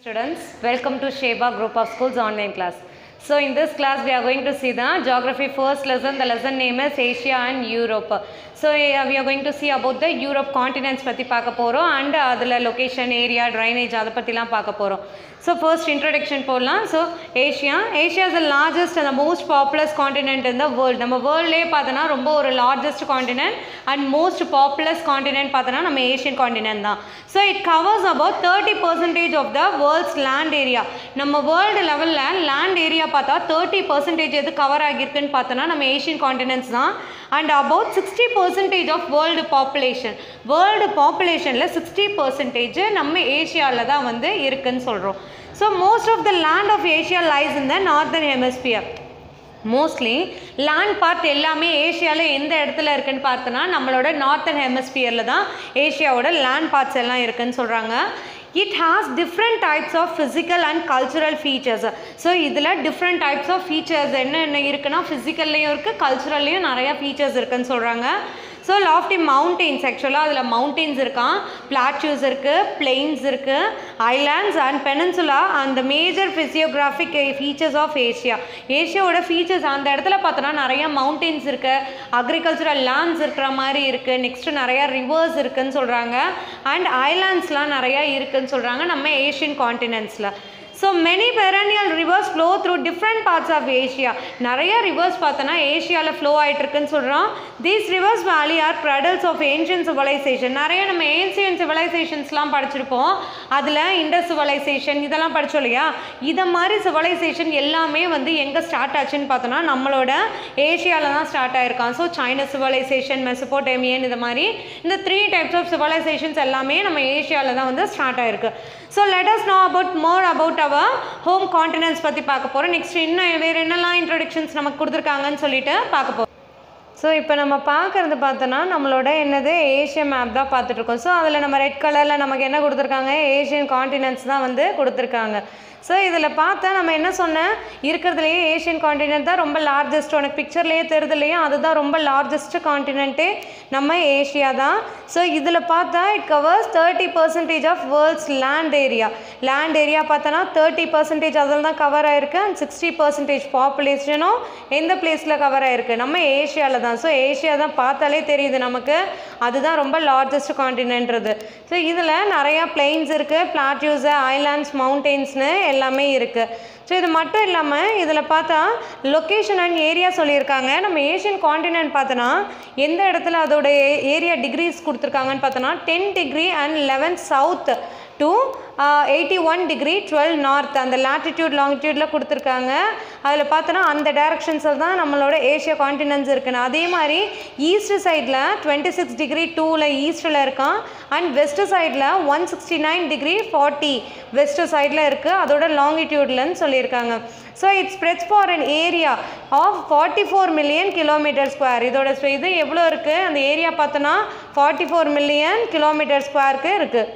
Students, welcome to Sheba Group of Schools online class. So in this class we are going to see the geography first lesson. The lesson name is Asia and Europe. So uh, we are going to see about the Europe continents பற்றி பார்க்க போகிறோம் and அதில் location area drainage அதை பற்றிலாம் பார்க்க போகிறோம் so first introduction போடலாம் so Asia Asia is the largest and most populous continent இந்த வேர்ல்டு நம்ம வேர்ல்ட்லேயே பார்த்தோன்னா ரொம்ப ஒரு largest continent and most populous continent பார்த்தோன்னா நம்ம ஏஷியன் காண்டினென்ட் தான் so it covers about thirty percentage of the world's land area நம்ம வேர்ல்டு லெவலில் லேண்ட் ஏரியா பார்த்தா தேர்ட்டி பர்சன்டேஜ் எது கவர் ஆகியிருக்குன்னு பார்த்தோன்னா நம்ம ஏஷியன் காண்டினென்ட்ஸ் தான் and about sixty percentage of world population world பாப்புலேஷனில் சிக்ஸ்டி பர்சன்டேஜ் நம்ம ஏஷியாவில் தான் வந்து இருக்குன்னு சொல்கிறோம் so most of the land of Asia lies in the northern hemisphere mostly land part எல்லாமே ஏஷியாவில் எந்த இடத்துல இருக்குன்னு பார்த்தோன்னா நம்மளோட நார்த்தன் ஹெமிஸ்பியரில் தான் ஏஷியாவோட லேண்ட் பார்ட்ஸ் எல்லாம் இருக்குன்னு சொல்கிறாங்க it has different types of physical and cultural features so இதில் டிஃப்ரெண்ட் டைப்ஸ் ஆஃப் ஃபீச்சர்ஸ் என்னென்ன இருக்குன்னா ஃபிசிக்கல்லையும் இருக்குது கல்ச்சுரல்லையும் நிறையா ஃபீச்சர்ஸ் இருக்குன்னு சொல்கிறாங்க ஸோ லாஃப்டி மவுண்டெயின்ஸ் ஆக்சுவலாக அதில் மவுண்டெயின்ஸ் இருக்கான் பிளாட்யூஸ் இருக்குது பிளெயின்ஸ் இருக்குது ஐலாண்ட்ஸ் அண்ட் பெனன்சுலா அந்த major physiographic features of Asia ஏஷியாவோட ஃபீச்சர்ஸ் அந்த இடத்துல பார்த்தோன்னா நிறைய மவுண்டெயின்ஸ் இருக்குது அக்ரிகல்ச்சரல் லேண்ட்ஸ் இருக்கிற மாதிரி இருக்குது நெக்ஸ்ட்டு நிறையா ரிவர்ஸ் இருக்குன்னு சொல்கிறாங்க அண்ட் ஐலாண்ட்ஸ்லாம் நிறையா இருக்குன்னு சொல்கிறாங்க நம்ம ஏஷியன் காண்டினென்ட்ஸில் so many perennial rivers flow through different parts of Asia நிறைய ரிவர்ஸ் பார்த்தோன்னா ஏஷியாவில் ஃப்ளோ ஆகிட்டு இருக்குன்னு சொல்கிறோம் these rivers valley are cradles of ancient civilisation நிறைய நம்ம ஏன்சியன் சிவலைசேஷன்ஸ்லாம் படிச்சிருப்போம் அதில் இண்டஸ் சிவலைசேஷன் இதெல்லாம் படித்தோம் இல்லையா இதை மாதிரி சிவலைசேஷன் எல்லாமே வந்து எங்கே ஸ்டார்ட் ஆச்சுன்னு பார்த்தோன்னா நம்மளோட ஏஷியாவில் தான் ஸ்டார்ட் ஆயிருக்கான் ஸோ சைனா சிவலைசேஷன் மெசபோட்டேமியன் இது மாதிரி இந்த த்ரீ டைப்ஸ் ஆஃப் சிவலைசேஷன்ஸ் எல்லாமே நம்ம ஏஷியாவில் தான் வந்து ஸ்டார்ட் ஆயிருக்கு so let us know about more about our home continents பற்றி பார்க்க போகிறோம் நெக்ஸ்ட் இன்னும் வேறு என்னெல்லாம் இன்ட்ரொடக்ஷன்ஸ் நமக்கு கொடுத்துருக்காங்கன்னு சொல்லிட்டு பார்க்க போகிறோம் ஸோ இப்போ நம்ம பார்க்குறது பார்த்தோன்னா நம்மளோட என்னது ஏஷியன் மேப் தான் பார்த்துட்ருக்கோம் ஸோ அதில் நம்ம ரெட் கலரில் நமக்கு என்ன கொடுத்துருக்காங்க ஏஷியன் காண்டினென்ட்ஸ் தான் வந்து கொடுத்துருக்காங்க ஸோ இதில் பார்த்தா நம்ம என்ன சொன்னேன் இருக்கிறதுலையே ஏஷியன் காண்டினென்ட் தான் ரொம்ப லார்ஜஸ்ட் உனக்கு பிக்சர்லேயே தெரியுது இல்லையா அதுதான் ரொம்ப லார்ஜஸ்ட் காண்டினென்ட்டே நம்ம ஏஷியா தான் ஸோ இதில் பார்த்தா it covers thirty percentage of world's land area land area பார்த்தோன்னா தேர்ட்டி பர்சன்டேஜ் அதில் தான் கவர் ஆயிருக்கு அண்ட் சிக்ஸ்டி பர்சன்டேஜ் பாப்புலேஷனும் எந்த பிளேஸில் கவர் ஆயிருக்கு நம்ம ஏஷியாவில் தான் ஸோ ஏஷியா தான் பார்த்தாலே தெரியுது நமக்கு அதுதான் ரொம்ப லார்ஜஸ்ட் காண்டினென்ட்றது ஸோ இதில் நிறையா பிளெயின்ஸ் இருக்குது பிளாட்யூஸு ஐலாண்ட்ஸ் மவுண்டெயின்ஸ்னு எல்லாமே இருக்குது ஸோ இது மட்டும் இல்லாமல் இதில் பார்த்தா லொக்கேஷன் அண்ட் ஏரியா சொல்லியிருக்காங்க நம்ம ஏஷியன் காண்டினென்ட் பார்த்தோன்னா எந்த இடத்துல அதோட ஏரியா டிகிரிஸ் கொடுத்துருக்காங்கன்னு பார்த்தோன்னா ten degree and eleven south to eighty one degree twelve north அந்த லாட்டிடியூட் லாங்கிடியூடில் கொடுத்துருக்காங்க அதில் பார்த்தோன்னா அந்த டேரக்ஷன்ஸில் தான் நம்மளோட ஏஷியா காண்டினென்ட்ஸ் இருக்குன்னு அதே மாதிரி ஈஸ்ட் சைடில் டுவெண்ட்டி சிக்ஸ் டிகிரி டூவில் ஈஸ்ட்டில் இருக்கான் அண்ட் வெஸ்ட் சைடில் one sixty nine degree forty west சைடில் இருக்குது அதோட லாங்கிடியூட்லன்னு சொல்லியிருக்காங்க so it spreads for an area of forty four million kilometre square இதோட இது எவ்வளோ இருக்குது அந்த ஏரியா பார்த்தோன்னா ஃபார்ட்டி ஃபோர் மில்லியன் கிலோமீட்டர் ஸ்கொயருக்கு இருக்குது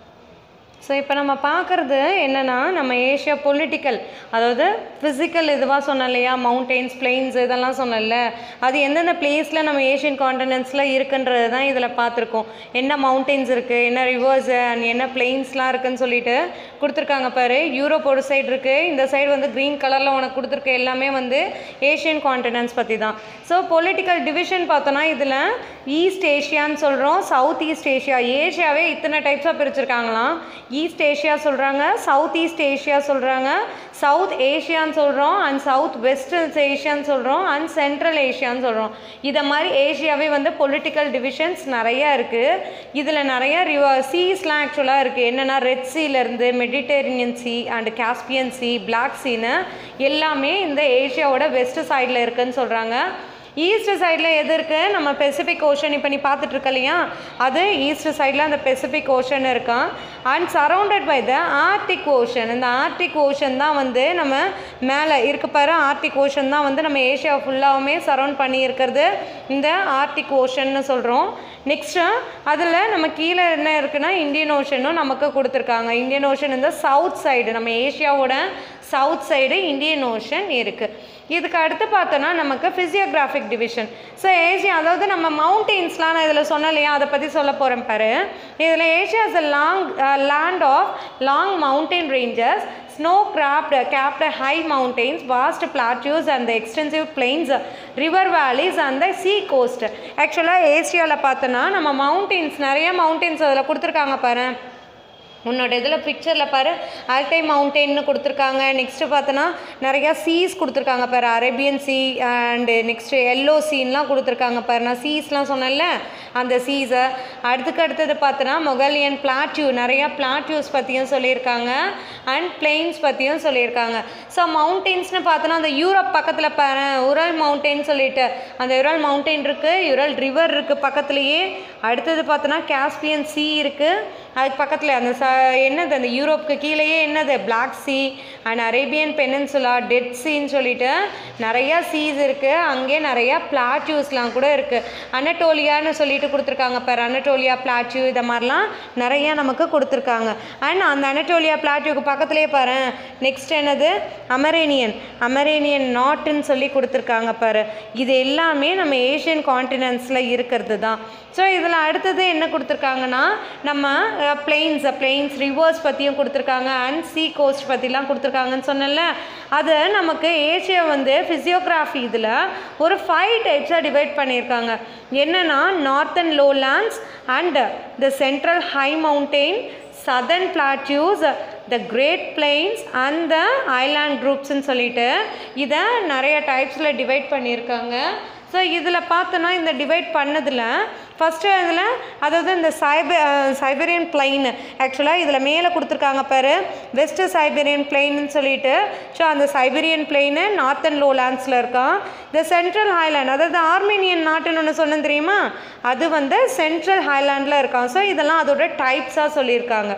ஸோ இப்போ நம்ம பார்க்குறது என்னென்னா நம்ம ஏஷியா பொலிட்டிக்கல் அதாவது ஃபிசிக்கல் இதுவாக சொன்னோம் இல்லையா மவுண்டெயின்ஸ் பிளெயின்ஸ் இதெல்லாம் சொன்னல அது எந்தெந்த பிளேஸில் நம்ம ஏஷியன் காண்டினென்ட்ஸில் இருக்குன்றது தான் இதில் பார்த்துருக்கோம் என்ன மவுண்டெயின்ஸ் இருக்குது என்ன ரிவர்ஸ் அண்ட் என்ன பிளெயின்ஸ்லாம் இருக்குன்னு சொல்லிட்டு கொடுத்துருக்காங்க பாரு யூரோப் ஒரு சைடு இருக்குது இந்த சைடு வந்து க்ரீன் கலரில் உனக்கு கொடுத்துருக்க எல்லாமே வந்து ஏஷியன் காண்டினென்ட்ஸ் பற்றி தான் ஸோ பொலிட்டிக்கல் டிவிஷன் பார்த்தோன்னா இதில் ஈஸ்ட் ஏஷியான்னு சொல்கிறோம் சவுத் ஈஸ்ட் ஏஷியா ஏஷியாவே இத்தனை டைப்ஸாக பிரிச்சிருக்காங்களாம் ஈஸ்ட் ஏஷியா சொல்கிறாங்க சவுத் ஈஸ்ட் ஏஷியா சொல்கிறாங்க சவுத் ஏஷியான்னு சொல்கிறோம் அண்ட் சவுத் வெஸ்டர்ன் ஏஷியான்னு சொல்கிறோம் அண்ட் சென்ட்ரல் ஏஷியான்னு சொல்கிறோம் இதை மாதிரி ஏஷியாவே வந்து பொலிட்டிக்கல் டிவிஷன்ஸ் நிறையா இருக்குது இதில் நிறையா ரிவ சீஸ்லாம் ஆக்சுவலாக இருக்குது என்னென்னா ரெட் சீலேருந்து Mediterranean Sea and Caspian Sea Black சீன்னு எல்லாமே இந்த ஏஷியாவோட வெஸ்ட் சைடில் இருக்குதுன்னு சொல்கிறாங்க ஈஸ்ட் சைடில் எது இருக்குது நம்ம பெசிபிக் ஓஷன் இப்போ நீ பார்த்துட்டு இருக்க இல்லையா அது ஈஸ்ட் சைடில் அந்த பெசிபிக் ஓஷன் இருக்கான் and surrounded by the Arctic Ocean இந்த ஆர்டிக் ஓஷன் தான் வந்து நம்ம மேலே இருக்க பாரு ஆர்டிக் ஓஷன் தான் வந்து நம்ம ஏஷியா ஃபுல்லாகவுமே சரௌண்ட் பண்ணி இருக்கிறது இந்த ஆர்டிக் ஓஷன்னு சொல்கிறோம் நெக்ஸ்ட்டு அதில் நம்ம கீழே என்ன இருக்குன்னா இந்தியன் ஓஷனும் நமக்கு கொடுத்துருக்காங்க இந்தியன் ஓஷன் இந்த சவுத் சைடு நம்ம ஏஷியாவோட சவுத் சைடு இந்தியன் ஓஷன் இருக்குது இதுக்கு அடுத்து பார்த்தோன்னா நமக்கு ஃபிசியோகிராஃபிக் டிவிஷன் ஸோ ஏசியா அதாவது நம்ம மவுண்டெயின்ஸ்லாம் நான் இதில் சொன்னேன் இல்லையா அதை பற்றி சொல்ல போகிறேன் பாரு இதில் Asia is a long land of long mountain ranges snow capped capped high mountains vast plateaus and the extensive plains river valleys and the sea coast ஆக்சுவலாக ஏசியாவில் பார்த்தோன்னா நம்ம மவுண்டெயின்ஸ் நிறைய மவுண்டெயின்ஸ் அதில் கொடுத்துருக்காங்க பாரு உன்னோட இதில் பிக்சரில் பாரு ஆல்டை மவுண்டெயின்னு கொடுத்துருக்காங்க நெக்ஸ்ட்டு பார்த்தோன்னா நிறையா சீஸ் கொடுத்துருக்காங்க பாரு Arabian Sea and next Yellow சீன்லாம் கொடுத்துருக்காங்க பாரு நான் சீஸ்லாம் சொன்னேன்ல அந்த சீஸை அடுத்துக்கு அடுத்தது பார்த்தோன்னா மொகலியன் பிளாட்யூ நிறையா பிளாட்யூஸ் பற்றியும் சொல்லியிருக்காங்க அண்ட் பிளெயின்ஸ் பற்றியும் சொல்லியிருக்காங்க ஸோ மவுண்டெயின்ஸ்னு பார்த்தோன்னா அந்த யூரோப் பக்கத்தில் பாரு உரல் மவுண்டெயின் சொல்லிட்டு அந்த உரல் மவுண்டெயின் இருக்குது உரல் ரிவர் இருக்குது பக்கத்துலேயே அடுத்தது பார்த்தோன்னா காஸ்பியன் சீ இருக்குது அதுக்கு பக்கத்தில் அந்த ச என்னது அந்த யூரோப்புக்கு கீழேயே என்னது Black Sea and Arabian Peninsula Dead சீன்னு சொல்லிட்டு நிறையா சீஸ் இருக்குது அங்கேயே நிறையா பிளாட்யூஸ்லாம் கூட இருக்குது அனட்டோலியான்னு சொல்லிட்டு கொடுத்துருக்காங்க பாரு அனட்டோலியா பிளாட்யூ இதை மாதிரிலாம் நிறையா நமக்கு கொடுத்துருக்காங்க அண்ட் அந்த அனட்டோலியா பிளாட்யூக்கு பக்கத்துலேயே பாரு நெக்ஸ்ட் என்னது அமரேனியன் அமரேனியன் நாட்டுன்னு சொல்லி கொடுத்துருக்காங்க பாரு இது எல்லாமே நம்ம ஏஷியன் காண்டினென்ட்ஸில் இருக்கிறது தான் ஸோ இதில் அடுத்தது என்ன கொடுத்துருக்காங்கன்னா நம்ம பிளெயின்ஸ் பிளெயின்ஸ் ரிவர்ஸ் பற்றியும் கொடுத்துருக்காங்க அண்ட் சீ கோஸ்ட் பற்றிலாம் கொடுத்துருக்காங்கன்னு சொன்னேன்ல அது நமக்கு ஏஷியா வந்து ஃபிசியோகிராஃபி இதில் ஒரு ஃபைவ் டைப்ஸாக டிவைட் பண்ணியிருக்காங்க என்னென்னா northern lowlands and the central high mountain southern plateaus the great plains and the island குரூப்ஸ்ன்னு சொல்லிட்டு இதை நிறைய டைப்ஸில் டிவைட் பண்ணியிருக்காங்க ஸோ இதில் பார்த்தோன்னா இந்த டிவைட் பண்ணதில் ஃபஸ்ட்டு இதில் அதாவது இந்த சைபர் சைபரியன் பிளைன் ஆக்சுவலாக இதில் மேலே கொடுத்துருக்காங்க பாரு வெஸ்ட்டு சைபரியன் பிளைன்னு சொல்லிட்டு ஸோ அந்த சைபரியன் பிளெயின் நார்த்தன் லோலேண்ட்ஸில் இருக்கான் இந்த சென்ட்ரல் ஹைலாண்ட் அதாவது ஆர்மேனியன் நாட்டுன்னு ஒன்று சொன்னேன் தெரியுமா அது வந்து சென்ட்ரல் ஹைலாண்டில் இருக்கான் ஸோ இதெல்லாம் அதோட டைப்ஸாக சொல்லியிருக்காங்க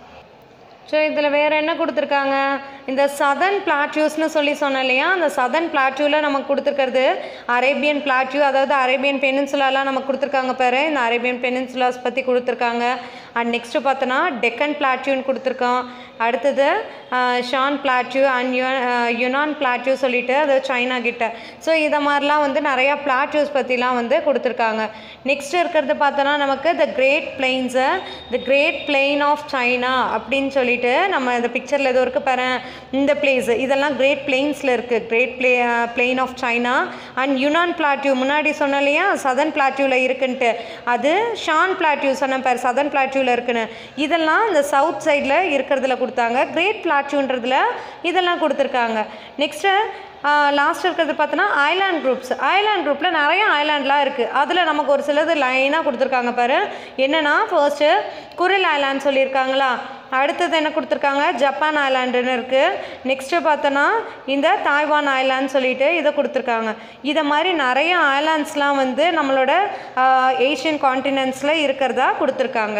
ஸோ இதில் வேறு என்ன கொடுத்துருக்காங்க இந்த சதர்ன் பிளாட்யூஸ்னு சொல்லி சொன்னேன் இல்லையா அந்த சதர்ன் பிளாட்யூவில் நமக்கு கொடுத்துருக்கிறது அரேபியன் பிளாட்யூ அதாவது அரேபியன் பெனின்சுலாலாம் நமக்கு கொடுத்துருக்காங்க பாரு இந்த அரேபியன் பெனின்சுலாஸ் பற்றி கொடுத்துருக்காங்க அண்ட் நெக்ஸ்ட்டு பார்த்தோன்னா டெக்கன் பிளாட்யூன்னு கொடுத்துருக்கோம் அடுத்தது Shan plateau and Yunnan plateau சொல்லிட்டு அது சைனா கிட்ட ஸோ இதை மாதிரிலாம் வந்து நிறையா பிளாட்யூஸ் பற்றிலாம் வந்து கொடுத்துருக்காங்க நெக்ஸ்ட் இருக்கிறது பார்த்தோன்னா நமக்கு the great plains the great plain of China அப்படின்னு சொல்லிட்டு நம்ம இந்த பிக்சரில் ஏதோ இருக்குது பாரு இந்த பிளேஸ் இதெல்லாம் கிரேட் பிளெயின்ஸில் இருக்குது கிரேட் பிளே plain of China and Yunnan plateau முன்னாடி சொன்னோம் இல்லையா சதர்ன் பிளாட்யூவில் இருக்குன்ட்டு அது ஷான் பிளாட்யூ சொன்ன பாரு சதர்ன் பிளாட்யூவில் இருக்குன்னு இதெல்லாம் இந்த சவுத் சைடில் இருக்கிறதுல கொடுத்தாங்க கிரேட் பிளாட்யூன்றதுல இதெல்லாம் கொடுத்துருக்காங்க நெக்ஸ்ட்டு லாஸ்ட் இருக்கிறது பார்த்தோன்னா ஐலாண்ட் குரூப்ஸ் ஐலாண்ட் குரூப்பில் நிறைய ஐலாண்ட்லாம் இருக்குது அதில் நமக்கு ஒரு சிலது லைனாக கொடுத்துருக்காங்க பாரு என்னென்னா ஃபர்ஸ்ட்டு குரில் ஐலாண்ட் சொல்லியிருக்காங்களா அடுத்தது என்ன கொடுத்துருக்காங்க ஜப்பான் ஐலாண்டுன்னு இருக்குது நெக்ஸ்ட்டு பார்த்தோன்னா இந்த தாய்வான் ஐலாண்ட் சொல்லிட்டு இதை கொடுத்துருக்காங்க இதை மாதிரி நிறைய ஐலாண்ட்ஸ்லாம் வந்து நம்மளோட ஏஷியன் காண்டினென்ட்ஸில் இருக்கிறதா கொடுத்துருக்காங்க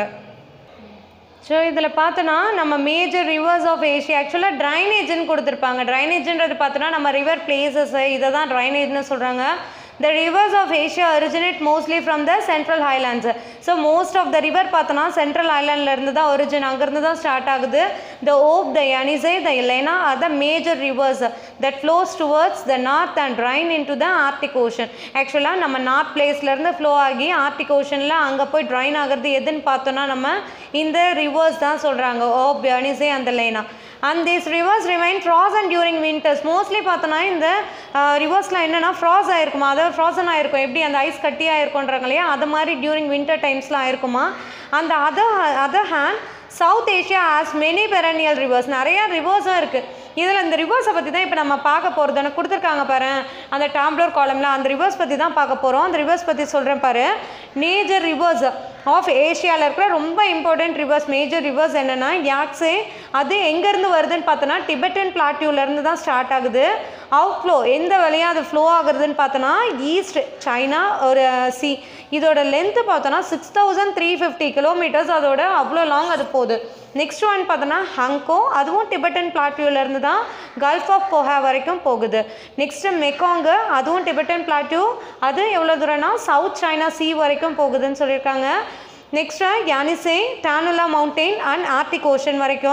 ஸோ இதில் பார்த்தோன்னா நம்ம மேஜர் ரிவர்ஸ் ஆஃப் ஏஷியா ஆக்சுவலாக ட்ரைனேஜ்னு கொடுத்துருப்பாங்க ட்ரைனேஜ்ன்றது பார்த்தோன்னா நம்ம ரிவர் பிளேசஸ் இதை தான் ட்ரைனேஜ்னு சொல்கிறாங்க The rivers of Asia originate mostly from the central highlands. So most of the river பார்த்தோன்னா central highlandல இருந்து தான் origin அங்கேருந்து தான் ஸ்டார்ட் ஆகுது the Ob, the Yenisei, the Elena are the major rivers that flows towards the north and drain into the Arctic Ocean. ஆக்சுவலாக நம்ம north பிளேஸ்லேருந்து flow ஆகி ஆர்டிக் ஓஷனில் அங்கே போய் ட்ரைன் ஆகிறது எதுன்னு பார்த்தோன்னா நம்ம இந்த ரிவர்ஸ் தான் சொல்கிறாங்க ஓப் யனிசே அந்த Lena and these rivers remain frozen during winters mostly பார்த்தோன்னா இந்த ரிவர்ஸ்லாம் என்னென்னா ஃப்ராஸ் ஆயிருக்குமா அதாவது ஃப்ராசன் ஆயிருக்கும் எப்படி அந்த ஐஸ் கட்டி ஆயிருக்குன்றாங்க இல்லையா அது மாதிரி டியூரிங் வின்டர் டைம்ஸ்லாம் ஆயிருக்குமா அந்த other other hand South Asia has many perennial rivers நிறையா ரிவர்ஸும் இருக்குது இதில் இந்த ரிவர்ஸை பற்றி தான் இப்போ நம்ம பார்க்க போகிறது எனக்கு கொடுத்துருக்காங்க பாரு அந்த டாம்ப்ளர் காலமில் அந்த ரிவர்ஸ் பற்றி தான் பார்க்க போகிறோம் அந்த ரிவர்ஸ் பற்றி சொல்கிறேன் பாரு மேஜர் ரிவர்ஸ் ஆஃப் ஏஷியாவில் இருக்கிற ரொம்ப இம்பார்ட்டண்ட் ரிவர்ஸ் மேஜர் ரிவர்ஸ் என்னென்னா யாக்ஸே அது எங்கேருந்து வருதுன்னு பார்த்தோன்னா டிபெட்டன் பிளாட்யூலேருந்து தான் ஸ்டார்ட் ஆகுது அவுட் ஃப்ளோ எந்த வழியாக அது ஃப்ளோ ஆகுறதுன்னு பார்த்தோன்னா ஈஸ்ட் சைனா ஒரு சி இதோட லென்த்து பார்த்தோன்னா six thousand three fifty kilometres அதோட அவ்வளோ லாங் அது போகுது நெக்ஸ்ட் ஒன் பார்த்தோன்னா ஹங்கோ அதுவும் டிபெட்டன் பிளாட்யூலேருந்து தான் கல்ஃப் ஆஃப் போஹா வரைக்கும் போகுது நெக்ஸ்ட்டு மெக்காங்கு அதுவும் டிபெட்டன் பிளாட்யூ அது எவ்வளோ தூரம்னா சவுத் சைனா சி வரைக்கும் போகுதுன்னு சொல்லியிருக்காங்க next Yenisei Tannu Ola mountain and Arctic Ocean வரைக்கும்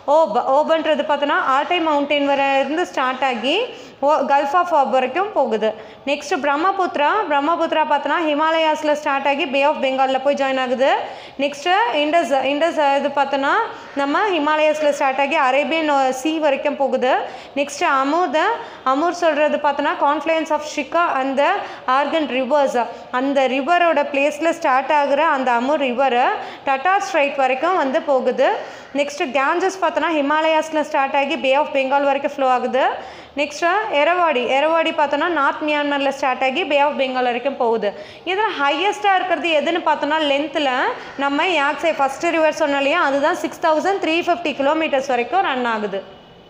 ஓப் ஓபன்றது பார்த்தோன்னா ஆல்டை மவுண்டைன் வர இருந்து ஸ்டார்ட் ஆகி ஓ கல்ஃப் ஆஃப் ஆப் வரைக்கும் போகுது நெக்ஸ்ட் பிரம்மபுத்ரா பிரம்மபுத்ரா பார்த்தோன்னா ஹிமாலயாஸில் ஸ்டார்ட் ஆகி பே ஆஃப் பெங்காலில் போய் ஜாயின் ஆகுது நெக்ஸ்ட்டு இண்டஸ் இண்டஸ் இது பார்த்தோன்னா நம்ம ஹிமாலயாஸில் ஸ்டார்ட் ஆகி அரேபியன் சி வரைக்கும் போகுது நெக்ஸ்ட் அமூர் அமூர் சொல்கிறது பார்த்தோன்னா கான்ஃப்ளூயன்ஸ் ஆஃப் ஷிகா அந்த ஆர்கன் ரிவர்ஸ் அந்த ரிவரோட பிளேஸில் ஸ்டார்ட் ஆகுற அந்த அமூர் ரிவரை டட்டா ஸ்ட்ரைட் வரைக்கும் வந்து போகுது நெக்ஸ்ட்டு கேஞ்சஸ் பார்த்தோன்னா ஹிமாலயாஸில் ஸ்டார்ட் ஆகி பே ஆஃப் பெங்கால் வரைக்கும் ஃப்ளோ ஆகுது நெக்ஸ்ட்டு எரவாடி எரவாடி பார்த்தோன்னா நார்த் மியான்மரில் ஸ்டார்ட் ஆகி பே ஆஃப் பெங்கால் வரைக்கும் போகுது இதில் ஹையஸ்ட்டாக இருக்கிறது எதுன்னு பார்த்தோன்னா லென்த்தில் நம்ம யாக்ஸே ஃபஸ்ட்டு ரிவர் சொன்னோம் இல்லையா அதுதான் six thousand three fifty kilometres வரைக்கும் ரன் ஆகுது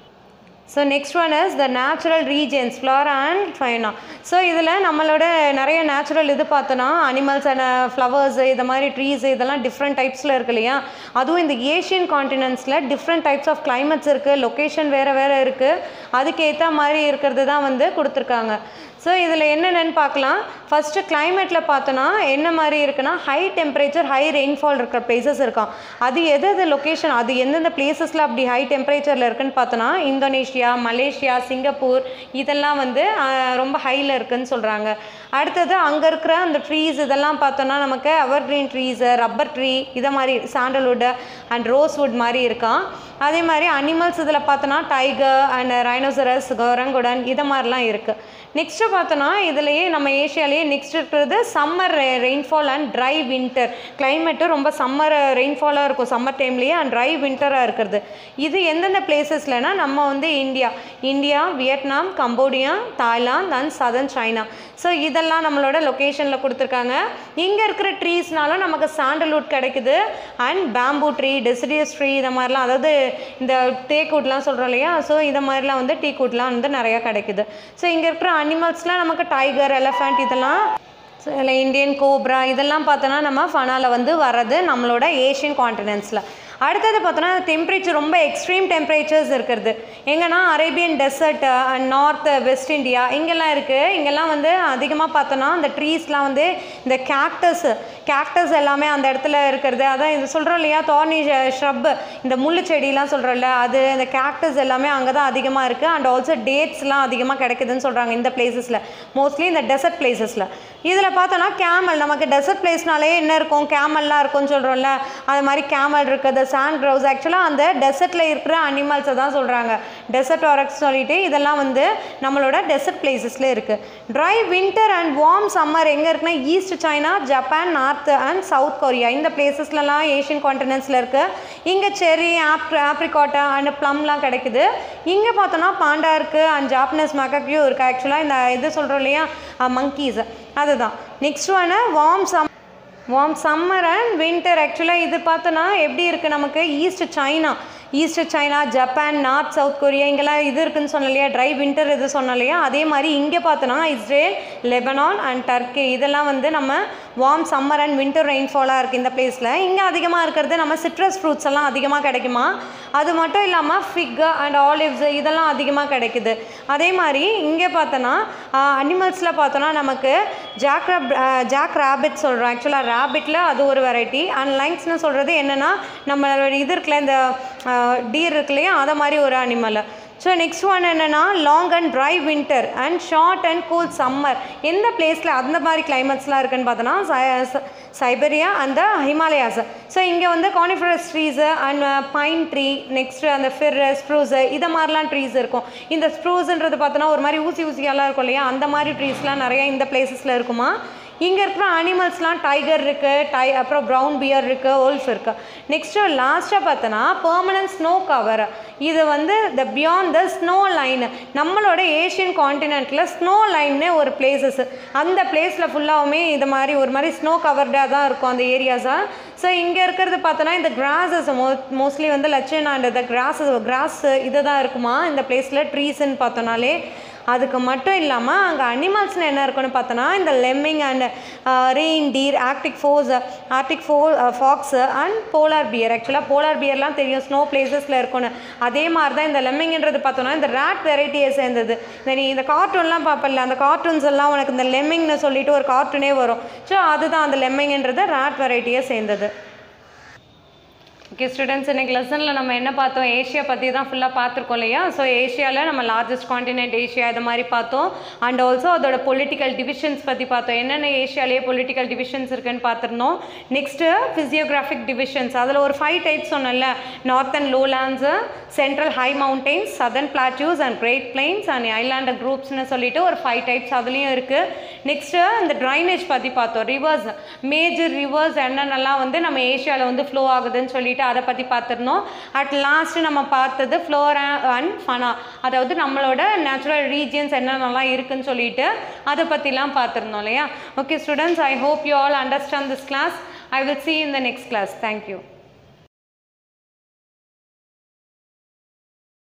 so next one is the natural regions flora and fauna so இதில் நம்மளோட நிறைய நேச்சுரல் இது பார்த்தோன்னா அனிமல்ஸ் அண்ட் ஃப்ளவர்ஸ் இது மாதிரி ட்ரீஸ் இதெல்லாம் டிஃப்ரெண்ட் டைப்ஸில் இருக்கு இல்லையா அதுவும் இந்த ஏஷியன் காண்டினென்ட்ஸில் டிஃப்ரெண்ட் டைப்ஸ் ஆஃப் கிளைமேட்ஸ் இருக்குது லொக்கேஷன் வேறு வேறு இருக்குது அதுக்கேற்ற மாதிரி இருக்கிறது தான் வந்து கொடுத்துருக்காங்க ஸோ இதில் என்னென்னு பார்க்கலாம் ஃபஸ்ட்டு கிளைமேட்டில் பார்த்தோன்னா என்ன மாதிரி இருக்குன்னா ஹை டெம்பரேச்சர் ஹை ரெயின்ஃபால் இருக்கிற பிளேசஸ் இருக்கான் அது எது எது லொக்கேஷன் அது எந்தெந்த பிளேசஸில் அப்படி ஹை டெம்பரேச்சரில் இருக்குன்னு பார்த்தோன்னா இந்தோனேஷியா மலேசியா சிங்கப்பூர் இதெல்லாம் வந்து ஆஹ், ரொம்ப ஹையில் இருக்குன்னு சொல்கிறாங்க அடுத்தது அங்கே இருக்கிற அந்த ட்ரீஸ் இதெல்லாம் பார்த்தோன்னா நமக்கு evergreen trees rubber tree இதை மாதிரி சாண்டல்வுட் அண்ட் ரோஸ்வுட் மாதிரி இருக்கான் அதே மாதிரி அனிமல்ஸ் இதில் பார்த்தோன்னா டைகர் அண்ட் ரைனோசரஸ் கரங்குடன் இதை மாதிரிலாம் இருக்குது நெக்ஸ்ட்டு பார்த்தோன்னா இதுலேயே நம்ம ஏஷியாலேயே நெக்ஸ்ட் இருக்கிறது summer rainfall and dry winter climate ரொம்ப சம்மர் ரெயின்ஃபாலாக இருக்கும் சம்மர் டைம்லேயே அண்ட் ட்ரை வின்டராக இருக்கிறது இது எந்தெந்த பிளேசஸ்லனா நம்ம வந்து India India Vietnam Cambodia Thailand and southern China so இதெல்லாம் நம்மளோட லொக்கேஷனில் கொடுத்துருக்காங்க இங்கே இருக்கிற ட்ரீஸ்னாலும் நமக்கு சாண்டல்வுட் கிடைக்குது and bamboo tree deciduous tree இதை மாதிரிலாம் அதாவது இந்த தேக்கூட்லாம் சொல்கிறோம் இல்லையா ஸோ இதை மாதிரிலாம் வந்து டீ கூட்லாம் வந்து நிறையா கிடைக்குது ஸோ இங்கே இருக்கிற அனிமல்ஸ்லாம் நமக்கு டைகர் எலஃபண்ட் இதெல்லாம் ஸோ இதில் இந்தியன் கோப்ரா இதெல்லாம் பார்த்தோன்னா நம்ம ஃபனாவில் வந்து வர்றது நம்மளோட ஏஷியன் காண்டினென்ட்ஸில் அடுத்தது பார்த்தோன்னா டெம்பரேச்சர் ரொம்ப எக்ஸ்ட்ரீம் டெம்பரேச்சர்ஸ் இருக்கிறது எங்கன்னா Arabian desert and north west India இங்கெல்லாம் இருக்குது இங்கெல்லாம் வந்து அதிகமாக பார்த்தோன்னா இந்த ட்ரீஸ்லாம் வந்து இந்த கேக்டஸ் கேக்டஸ் எல்லாமே அந்த இடத்துல இருக்கிறது அதான் இது சொல்கிறோம் இல்லையா தார்னி ஷ்ரப் இந்த முள்ளு செடிலாம் சொல்கிறோம்ல அது இந்த கேக்டஸ் எல்லாமே அங்கே தான் அதிகமாக இருக்குது அண்ட் ஆல்சோ டேட்ஸ்லாம் அதிகமாக கிடைக்குதுன்னு சொல்கிறாங்க இந்த பிளேசஸில் மோஸ்ட்லி இந்த டெசர்ட் பிளேசஸில் இதில் பார்த்தோன்னா கேமல் நமக்கு டெசர்ட் பிளேஸ்னாலே என்ன இருக்கும் கேமல்லாம் இருக்கும்னு சொல்கிறோம்ல அது மாதிரி கேமல் இருக்குது சாண்ட் க்ரௌஸ் ஆக்சுவலாக அந்த டெசர்ட்டில் இருக்கிற அனிமல்ஸை தான் சொல்கிறாங்க டெசர்ட் ஆரக்ஸ் சொல்லிட்டு இதெல்லாம் வந்து நம்மளோட டெசர்ட் பிளேசஸில் இருக்குது dry winter and warm summer எங்கே இருக்குன்னா East China Japan North and South Korea இந்த பிளேசஸ்லலாம் ஏஷியன் காண்டினென்ட்ஸில் இருக்குது இங்கே செரி ஆப் ஆப்ரிகாட்டா அண்ட் ப்ளம்லாம் கிடைக்குது இங்கே பார்த்தோன்னா பாண்டா இருக்குது அண்ட் ஜாப்பனீஸ் மகக்யூ இருக்குது ஆக்சுவலாக இந்த இது சொல்கிறோம் இல்லையா மங்கீஸ் அதுதான் நெக்ஸ்ட் ஒன்று warm sum warm summer and winter ஆக்சுவலாக இது பார்த்தோன்னா எப்படி இருக்குது நமக்கு East China East China Japan North South Korea இங்கெல்லாம் இது இருக்குன்னு சொன்னோம் இல்லையா ட்ரை வின்டர் இது சொன்னோம் இல்லையா அதே மாதிரி இங்கே பார்த்தோன்னா இஸ்ரேல் லெபனான் அண்ட் டர்க்கி இதெல்லாம் வந்து நம்ம வார்ம் சம்மர் அண்ட் வின்டர் ரெயின்ஃபாலாக இருக்குது இந்த பிளேஸில் இங்கே அதிகமாக இருக்கிறது நம்ம சிட்ரஸ் ஃப்ரூட்ஸ் எல்லாம் அதிகமாக கிடைக்குமா அது மட்டும் இல்லாமல் ஃபிக் அண்ட் ஆலிவ்ஸ் இதெல்லாம் அதிகமாக கிடைக்குது அதே மாதிரி இங்கே பார்த்தோன்னா அனிமல்ஸில் பார்த்தோன்னா நமக்கு ஜாக் ரப் ஜாக் ரேபிட் சொல்கிறோம் ஆக்சுவலாக ரேபிட்டில் அது ஒரு வெரைட்டி அண்ட் லைன்ஸ்னு சொல்கிறது என்னென்னா நம்மளோட இது இருக்குல்ல இந்த டீர் இருக்கு இல்லையா அதை மாதிரி ஒரு அனிமல் ஸோ நெக்ஸ்ட் ஒன் என்னென்னா long and dry winter and short and cool summer எந்த பிளேஸில் அந்த மாதிரி கிளைமேட்ஸ்லாம் இருக்குன்னு பார்த்தோன்னா ச- சைபரியா அந்த ஹிமாலயாஸ் ஸோ இங்கே வந்து coniferous trees and pine tree next அந்த ஃபிர் ஸ்ப்ரூஸு இதை மாதிரிலாம் ட்ரீஸ் இருக்கும் இந்த ஸ்ப்ரூஸ்ன்றது பார்த்தோன்னா ஒரு மாதிரி ஊசி ஊசியாலாம் இருக்கும் இல்லையா அந்த மாதிரி ட்ரீஸ்லாம் நிறைய இந்த பிளேசஸில் இருக்குமா இங்கே இருக்கிற அனிமல்ஸ்லாம் டைகர் இருக்குது டை அப்புறம் ப்ரௌன் பியர் இருக்குது ஓல்ஃப் இருக்குது நெக்ஸ்ட்டு லாஸ்ட்டாக பார்த்தோன்னா பெர்மனன்ட் ஸ்னோ கவர் இது வந்து the beyond the snow line நம்மளோட ஏஷியன் காண்டினென்ட்டில் ஸ்னோ லைன்னே ஒரு பிளேசஸ் அந்த பிளேஸில் ஃபுல்லாகவுமே இது மாதிரி ஒரு மாதிரி ஸ்னோ கவர்டாக தான் இருக்கும் அந்த ஏரியாஸாக ஸோ இங்கே இருக்கிறது பார்த்தோன்னா இந்த கிராஸஸ் மோ மோஸ்ட்லி வந்து லட்சன் அண்ட் இந்த கிராஸஸ் கிராஸ் இது தான் இருக்குமா இந்த பிளேஸில் ட்ரீஸ்ன்னு பார்த்தோன்னாலே அதுக்கு மட்டும் இல்லாமல் அங்கே அனிமல்ஸ்னு என்ன இருக்குன்னு பார்த்தோன்னா இந்த lemming and reindeer Arctic fox Arctic ஃபோ ஃபாக்ஸு அண்ட் போலார் பியர் ஆக்சுவலாக போலார் பியர்லாம் தெரியும் ஸ்னோ பிளேசஸில் இருக்கும்னு அதே மாதிரி தான் இந்த லெம்மிங்ன்றது பார்த்தோன்னா இந்த ரேட் வெரைட்டியை சேர்ந்தது இந்த நீ இந்த கார்ட்டூன்லாம் பார்ப்பல அந்த கார்ட்டூன்ஸ் எல்லாம் உனக்கு இந்த லெம்மிங்னு சொல்லிட்டு ஒரு கார்ட்டூனே வரும் ஸோ அதுதான் அந்த லெம்மிங்ன்றது ரேட் வெரைட்டியை சேர்ந்தது ஓகே ஸ்டூடெண்ட்ஸ் இன்னைக்கு லெசனில் நம்ம என்ன பார்த்தோம் ஏஷியா பற்றி தான் ஃபுல்லாக பார்த்துருக்கோம் இல்லையா ஸோ ஏஷியாவில் நம்ம லார்ஜஸ்ட் காண்டினென்ட் ஏஷியா இது மாதிரி பார்த்தோம் அண்ட் ஆல்சோ அதோட பொலிட்டிக்கல் டிவிஷன்ஸ் பற்றி பார்த்தோம் என்னென்ன ஏஷியாலேயே பொலிட்டிக்கல் டிவிஷன்ஸ் இருக்குன்னு பார்த்துருந்தோம் நெக்ஸ்ட்டு ஃபிசியோகிராஃபிக் டிவிஷன்ஸ் அதில் ஒரு ஃபைவ் டைப்ஸ் சொன்னல northern lowlands central high mountains southern plateaus and great plains and island குரூப்ஸ்னு சொல்லிட்டு ஒரு ஃபைவ் டைப்ஸ் அதுலேயும் இருக்குது நெக்ஸ்ட்டு இந்த ட்ரைனேஜ் பற்றி பார்த்தோம் ரிவர்ஸ் மேஜர் ரிவர்ஸ் என்னென்னலாம் வந்து நம்ம ஏஷியாவில் வந்து ஃப்ளோ ஆகுதுன்னு சொல்லிட்டு அதை பற்றி பார்த்துருந்தோம் அட் லாஸ்ட் நம்ம பார்த்தது ஃப்ளோரா அண்ட் ஃபனா அதாவது நம்மளோட நேச்சுரல் ரீஜியன்ஸ் என்னென்னலாம் இருக்குன்னு சொல்லிட்டு அதை பற்றிலாம் பார்த்துருந்தோம் இல்லையா okay students I hope you all understand this class I will see you in the next class thank you